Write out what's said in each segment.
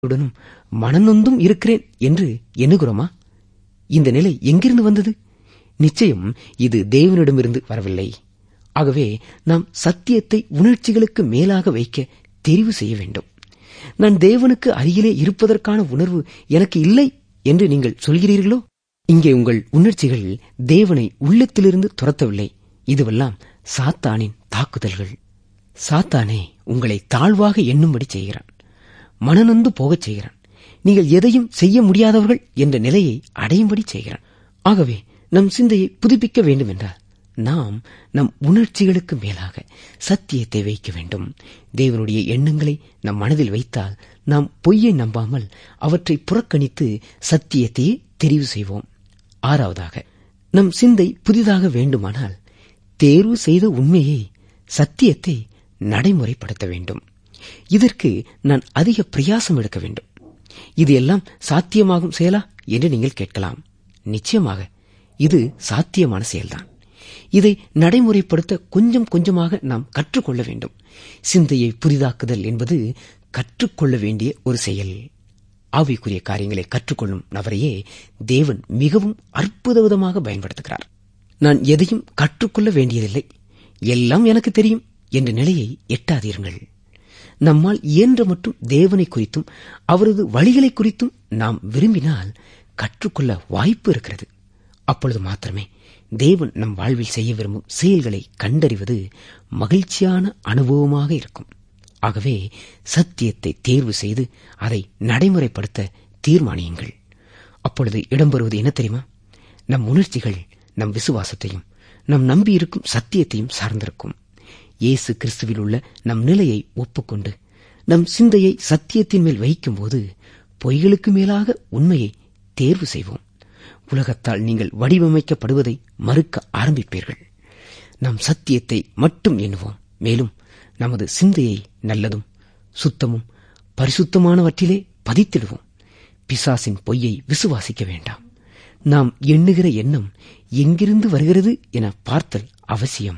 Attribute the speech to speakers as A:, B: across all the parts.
A: உடனும் மனநொந்தும் இருக்கிறேன் என்று எண்ணுகிறோமா இந்த நிலை எங்கிருந்து வந்தது நிச்சயம் இது தேவனிடமிருந்து வரவில்லை ஆகவே நாம் சத்தியத்தை உணர்ச்சிகளுக்கு மேலாக வைக்க தெரிவு செய்ய வேண்டும் நான் தேவனுக்கு அருகிலே இருப்பதற்கான உணர்வு எனக்கு இல்லை என்று நீங்கள் சொல்கிறீர்களோ இங்கே உங்கள் உணர்ச்சிகள் தேவனை உள்ளத்திலிருந்து துரத்தவில்லை இதுவெல்லாம் சாத்தானின் தாக்குதல்கள் சாத்தானே உங்களை தாழ்வாக எண்ணும்படி செய்கிறான் மனநொந்து போகச் செய்கிறான் நீங்கள் எதையும் செய்ய முடியாதவர்கள் என்ற நிலையை அடையும்படி செய்கிறான் ஆகவே நம் சிந்தையை புதுப்பிக்க வேண்டும் என்றால் நாம் நம் உணர்ச்சிகளுக்கு மேலாக சத்தியத்தை வைக்க வேண்டும் தேவனுடைய எண்ணங்களை நம் மனதில் வைத்தால் நாம் பொய்யை நம்பாமல் அவற்றை புறக்கணித்து சத்தியத்தையே தெரிவு செய்வோம் ஆறாவதாக நம் சிந்தை புதிதாக வேண்டுமானால் தேர்வு செய்த உண்மையை சத்தியத்தை நடைமுறைப்படுத்த வேண்டும் இதற்கு நான் அதிக பிரயாசம் எடுக்க வேண்டும் இது எல்லாம் சாத்தியமாகும் செயலா என்று நீங்கள் கேட்கலாம் நிச்சயமாக இது சாத்தியமான செயல்தான் இதை நடைமுறைப்படுத்த கொஞ்சம் கொஞ்சமாக நாம் கற்றுக்கொள்ள வேண்டும் சிந்தையை புதிதாக்குதல் என்பது கற்றுக்கொள்ள வேண்டிய ஒரு செயல் ஆவிக்குரிய காரியங்களை கற்றுக்கொள்ளும் நபரையே தேவன் மிகவும் அற்புத விதமாக பயன்படுத்துகிறார் நான் எதையும் கற்றுக்கொள்ள வேண்டியதில்லை எல்லாம் எனக்கு தெரியும் என்ற நிலையை எட்டாதீர்கள் நம்மால் இயன்ற மட்டும் தேவனை குறித்தும் அவரது வழிகளை குறித்தும் நாம் விரும்பினால் கற்றுக்கொள்ள வாய்ப்பு இருக்கிறது அப்பொழுது மாத்திரமே தேவன் நம் வாழ்வில் செய்ய விரும்பும் செயல்களை கண்டறிவது மகிழ்ச்சியான அனுபவமாக இருக்கும் ஆகவே சத்தியத்தை தேர்வு செய்து அதை நடைமுறைப்படுத்த தீர்மானியுங்கள் அப்பொழுது இடம்பெறுவது என்ன தெரியுமா நம் உணர்ச்சிகள் நம் விசுவாசத்தையும் நம் நம்பியிருக்கும் சத்தியத்தையும் சார்ந்திருக்கும் இயேசு கிறிஸ்துவில் உள்ள நம் நிலையை ஒப்புக்கொண்டு நம் சிந்தையை சத்தியத்தின் மேல் வைக்கும்போது பொய்களுக்கு மேலாக உண்மையை தேர்வு செய்வோம் உலகத்தால் நீங்கள் வடிவமைக்கப்படுவதை மறுக்க ஆரம்பிப்பீர்கள் நம் சத்தியத்தை மட்டும் எண்ணுவோம் மேலும் நமது சிந்தையை நல்லதும் சுத்தமும் பரிசுத்தமானவற்றிலே பதித்திடுவோம் பிசாசின் பொய்யை விசுவாசிக்க வேண்டாம் நாம் எண்ணுகிற எண்ணம் எங்கிருந்து வருகிறது என பார்த்தல் அவசியம்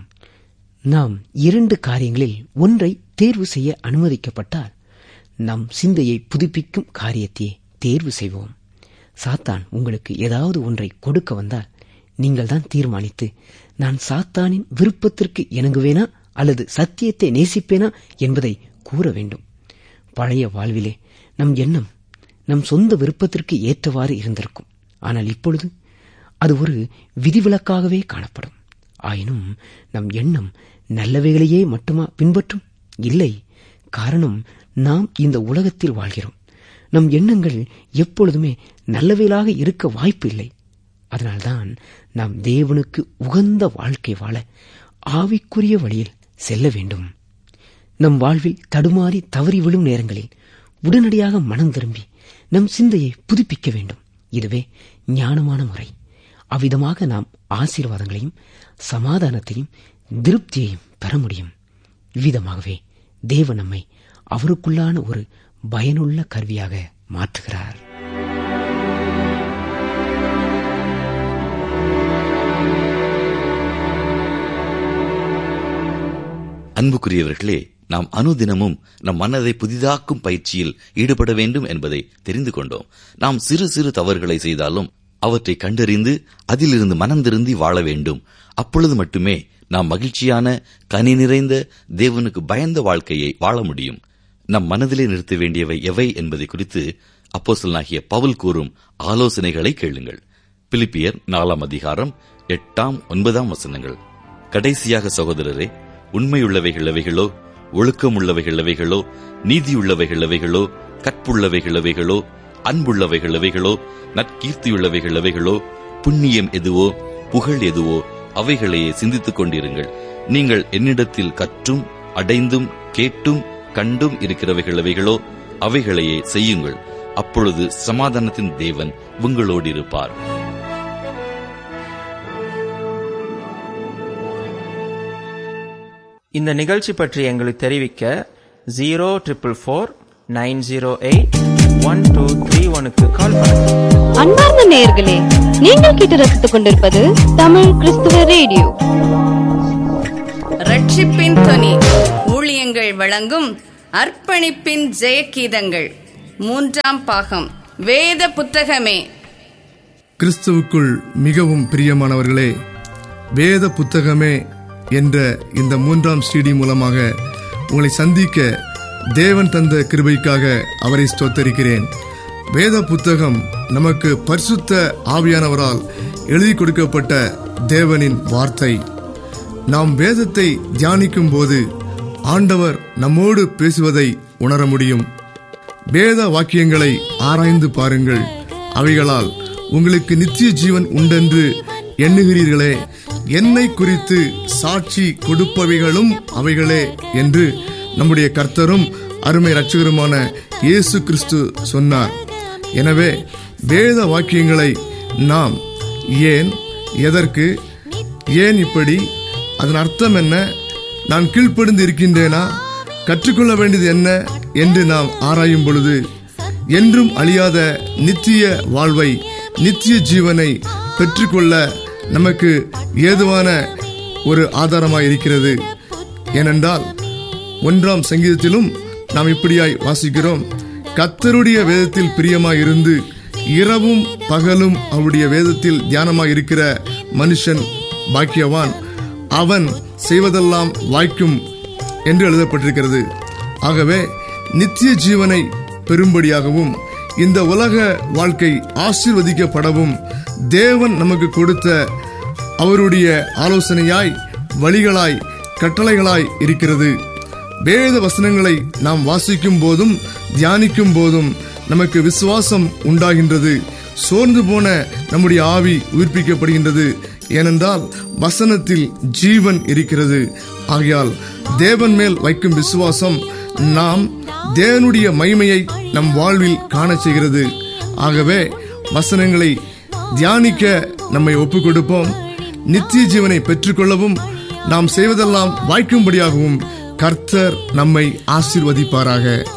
A: நாம் இரண்டு காரியங்களில் ஒன்றை தேர்வு செய்ய அனுமதிக்கப்பட்டால் நம் சிந்தையை புதுப்பிக்கும் காரியத்தையே தேர்வு செய்வோம் சாத்தான் உங்களுக்கு ஏதாவது ஒன்றை கொடுக்க வந்தால் நீங்கள் தான் தீர்மானித்து நான் சாத்தானின் விருப்பத்திற்கு இணங்குவேனா அல்லது சத்தியத்தை நேசிப்பேனா என்பதை கூற வேண்டும் பழைய வாழ்விலே நம் எண்ணம் நம் சொந்த விருப்பத்திற்கு ஏற்றவாறு இருந்திருக்கும் ஆனால் இப்பொழுது அது ஒரு விதிவிலக்காகவே காணப்படும் ஆயினும் நம் எண்ணம் நல்லவைகளையே மட்டுமா பின்பற்றும் இல்லை காரணம் நாம் இந்த உலகத்தில் வாழ்கிறோம் நம் எண்ணங்கள் எப்பொழுதுமே நல்லவைகளாக இருக்க வாய்ப்பு இல்லை அதனால்தான் நாம் தேவனுக்கு உகந்த வாழ்க்கை வாழ ஆவிக்குரிய வழியில் செல்ல வேண்டும் நம் வாழ்வில் தடுமாறி தவறி விழும் நேரங்களில் உடனடியாக மனம் திரும்பி நம் சிந்தையை புதுப்பிக்க வேண்டும் இதுவே ஞானமான முறை அவ்விதமாக நாம் ஆசீர்வாதங்களையும் சமாதானத்தையும் திருப்தியையும் பெற முடியும் இவ்விதமாகவே தேவ நம்மை அவருக்குள்ளான ஒரு பயனுள்ள கருவியாக மாற்றுகிறார்
B: அன்புக்குரியவர்களே நாம் அனுதினமும் நம் மனதை புதிதாக்கும் பயிற்சியில் ஈடுபட வேண்டும் என்பதை தெரிந்து கொண்டோம் நாம் சிறு சிறு தவறுகளை செய்தாலும் அவற்றை கண்டறிந்து அதிலிருந்து மனம் திருந்தி வாழ வேண்டும் அப்பொழுது மட்டுமே நாம் மகிழ்ச்சியான கனி நிறைந்த தேவனுக்கு பயந்த வாழ்க்கையை வாழ முடியும் நம் மனதிலே நிறுத்த வேண்டியவை எவை என்பதை குறித்து அப்போசலனாகிய பவுல் கூறும் ஆலோசனைகளை கேளுங்கள் பிலிப்பியர் நாலாம் அதிகாரம் எட்டாம் ஒன்பதாம் வசனங்கள் கடைசியாக சகோதரரே உண்மையுள்ளவைகள் எவைகளோ ஒழுக்கமுள்ளவைகள் எவைகளோ நீதியுள்ளவைகள் எவைகளோ கற்புள்ளவைகள் எவைகளோ அன்புள்ளவைகள் எவைகளோ நற்கீர்த்தியுள்ளவைகள் எவைகளோ புண்ணியம் எதுவோ புகழ் எதுவோ அவைகளையே சிந்தித்துக் கொண்டிருங்கள் நீங்கள் என்னிடத்தில் கற்றும் அடைந்தும் கேட்டும் கண்டும் இருக்கிறவைகள் எவைகளோ அவைகளையே செய்யுங்கள் அப்பொழுது சமாதானத்தின் தேவன் உங்களோடு இருப்பார்
C: இந்த நிகழ்ச்சி பற்றி எங்களுக்கு தெரிவிக்க zero triple four nine zero eight one two three ஒனுக்கு கால் பண்ணுங்க
D: அன்பார்ந்த நேயர்களே நீங்கள் கேட்டு ரசித்துக் கொண்டிருப்பது தமிழ் கிறிஸ்துவ ரேடியோ
E: ரட்சிப்பின் தொனி ஊழியங்கள் வழங்கும் அர்ப்பணிப்பின் ஜெயகீதங்கள் மூன்றாம் பாகம் வேத புத்தகமே
F: கிறிஸ்துவுக்குள் மிகவும் பிரியமானவர்களே வேத புத்தகமே என்ற இந்த மூன்றாம் சிடி மூலமாக உங்களை சந்திக்க தேவன் தந்த கிருபைக்காக அவரை ஸ்தோத்தரிக்கிறேன் வேத புத்தகம் நமக்கு பரிசுத்த ஆவியானவரால் எழுதி கொடுக்கப்பட்ட தேவனின் வார்த்தை நாம் வேதத்தை தியானிக்கும் போது ஆண்டவர் நம்மோடு பேசுவதை உணர முடியும் வேத வாக்கியங்களை ஆராய்ந்து பாருங்கள் அவைகளால் உங்களுக்கு நித்திய ஜீவன் உண்டென்று எண்ணுகிறீர்களே என்னை குறித்து சாட்சி கொடுப்பவைகளும் அவைகளே என்று நம்முடைய கர்த்தரும் அருமை இரட்சகருமான இயேசு கிறிஸ்து சொன்னார் எனவே வேத வாக்கியங்களை நாம் ஏன் எதற்கு ஏன் இப்படி அதன் அர்த்தம் என்ன நான் கீழ்ப்படிந்து இருக்கின்றேனா கற்றுக்கொள்ள வேண்டியது என்ன என்று நாம் ஆராயும் பொழுது என்றும் அழியாத நித்திய வாழ்வை நித்திய ஜீவனை பெற்றுக்கொள்ள நமக்கு ஏதுவான ஒரு ஆதாரமாய் இருக்கிறது ஏனென்றால் ஒன்றாம் சங்கீதத்திலும் நாம் இப்படியாய் வாசிக்கிறோம் கத்தருடைய வேதத்தில் பிரியமாய் இருந்து இரவும் பகலும் அவருடைய வேதத்தில் தியானமாய் இருக்கிற மனுஷன் பாக்கியவான் அவன் செய்வதெல்லாம் வாய்க்கும் என்று எழுதப்பட்டிருக்கிறது ஆகவே நித்திய ஜீவனை பெறும்படியாகவும் இந்த உலக வாழ்க்கை ஆசீர்வதிக்கப்படவும் தேவன் நமக்கு கொடுத்த அவருடைய ஆலோசனையாய் வழிகளாய் கட்டளைகளாய் இருக்கிறது வேத வசனங்களை நாம் வாசிக்கும் போதும் தியானிக்கும் போதும் நமக்கு விசுவாசம் உண்டாகின்றது சோர்ந்து போன நம்முடைய ஆவி உயிர்ப்பிக்கப்படுகின்றது ஏனென்றால் வசனத்தில் ஜீவன் இருக்கிறது ஆகையால் தேவன் மேல் வைக்கும் விசுவாசம் நாம் தேவனுடைய மகிமையை நம் வாழ்வில் காணச் செய்கிறது ஆகவே வசனங்களை தியானிக்க நம்மை ஒப்புக் கொடுப்போம் நித்திய ஜீவனை பெற்றுக்கொள்ளவும் நாம் செய்வதெல்லாம் வாய்க்கும்படியாகவும் கர்த்தர் நம்மை ஆசீர்வதிப்பாராக